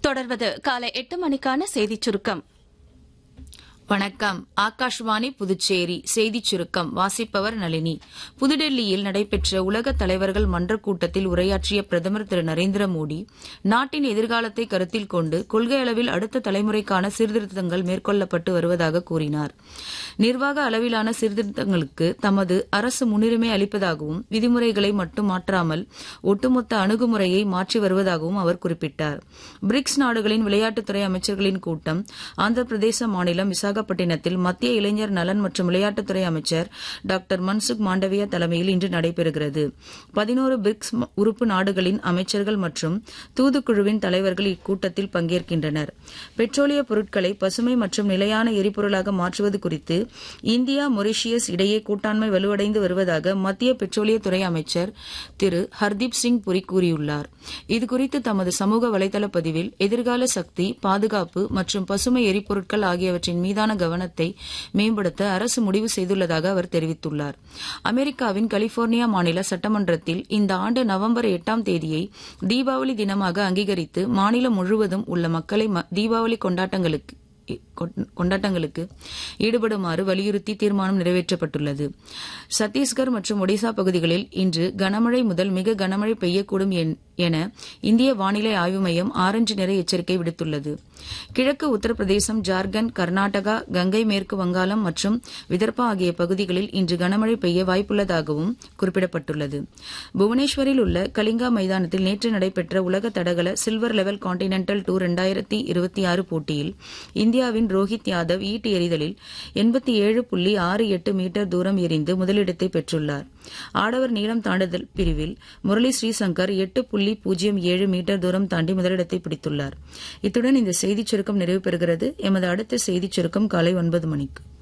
தொடர்வது காலை எட்டு மணிக்கான செய்திச் சுருக்கம் வணக்கம் ஆகாஷ்வாணி புதுச்சேரி செய்திச் சுருக்கம் வாசிப்பவர் நளினி புதுடெல்லியில் நடைபெற்ற உலக தலைவர்கள் மன்ற கூட்டத்தில் உரையாற்றிய பிரதமர் திரு நரேந்திர மோடி நாட்டின் எதிர்காலத்தை கருத்தில் கொண்டு கொள்கை அளவில் அடுத்த தலைமுறைக்கான சீர்திருத்தங்கள் மேற்கொள்ளப்பட்டு வருவதாக கூறினார் நிர்வாக அளவிலான சீர்திருத்தங்களுக்கு தமது அரசு முன்னுரிமை அளிப்பதாகவும் விதிமுறைகளை மட்டும் மாற்றாமல் ஒட்டுமொத்த அணுகுமுறையை மாற்றி வருவதாகவும் அவர் குறிப்பிட்டார் பிரிக்ஸ் நாடுகளின் விளையாட்டுத்துறை அமைச்சர்களின் கூட்டம் ஆந்திர பிரதேச மாநிலம் விசாகப்பட்டினத்தில் மத்திய இளைஞர் நலன் மற்றும் விளையாட்டுத்துறை அமைச்சர் டாக்டர் மன்சுக் மாண்டவியா தலைமையில் இன்று நடைபெறுகிறது பதினோரு பிரிக்ஸ் உறுப்பு நாடுகளின் அமைச்சர்கள் மற்றும் தூதுக்குழுவின் தலைவர்கள் இக்கூட்டத்தில் பங்கேற்கின்றனர் பெட்ரோலிய பொருட்களை பசுமை மற்றும் நிலையான எரிபொருளாக மாற்றுவது குறித்து இந்தியா மொரிஷியஸ் இடையே கூட்டாண்மை வலுவடைந்து வருவதாக மத்திய பெட்ரோலியத்துறை அமைச்சர் திரு ஹர்தீப் சிங் புரி கூறியுள்ளார் இதுகுறித்து தமது சமூக வலைதள பதிவில் எதிர்கால சக்தி பாதுகாப்பு மற்றும் பசுமை எரிபொருட்கள் ஆகியவற்றின் மீதான கவனத்தை மேம்படுத்த அரசு முடிவு செய்துள்ளதாக அவர் தெரிவித்துள்ளார் அமெரிக்காவின் கலிபோர்னியா மாநில சட்டமன்றத்தில் இந்த ஆண்டு நவம்பர் எட்டாம் தேதியை தீபாவளி தினமாக அங்கீகரித்து மாநிலம் முழுவதும் உள்ள மக்களை தீபாவளி கொண்டாட்டங்களுக்கு கொண்டாட்டங்களுக்கு ஈடுபடுமாறு வலியுறுத்தி தீர்மானம் நிறைவேற்றப்பட்டுள்ளது சத்தீஸ்கர் மற்றும் ஒடிசா பகுதிகளில் இன்று கனமழை முதல் மிக கனமழை பெய்யக்கூடும் என இந்திய வானிலை ஆய்வு மையம் ஆரஞ்சு நிற எச்சரிக்கை விடுத்துள்ளது கிழக்கு உத்தரப்பிரதேசம் ஜார்க்கண்ட் கர்நாடகா கங்கை மேற்கு வங்காளம் மற்றும் விதர்பா ஆகிய பகுதிகளில் இன்று கனமழை பெய்ய வாய்ப்புள்ளதாகவும் குறிப்பிடப்பட்டுள்ளது புவனேஸ்வரில் உள்ள கலிங்கா மைதானத்தில் நேற்று நடைபெற்ற உலக தடகள சில்வர் லெவல் கான்டினென்டல் டூர் இரண்டாயிரத்தி இருபத்தி ஆறு போட்டியில் இந்தியாவின் ரோஹித் யாதவ் ஈட்டு எறிதலில் எண்பத்தி ஏழு புள்ளி ஆறு எட்டு மீட்டர் தூரம் எறிந்து முதலிடத்தை பெற்றுள்ளார் ஆடவர் நீளம் தாண்டுதல் பிரிவில் முரளி ஸ்ரீசங்கர் எட்டு புள்ளி பூஜ்ஜியம் ஏழு மீட்டர் தூரம் தாண்டி முதலிடத்தை பிடித்துள்ளார் இத்துடன் இந்த செய்திச் சுருக்கம் நிறைவு பெறுகிறது எமது அடுத்த செய்திச் சுருக்கம் காலை ஒன்பது மணிக்கு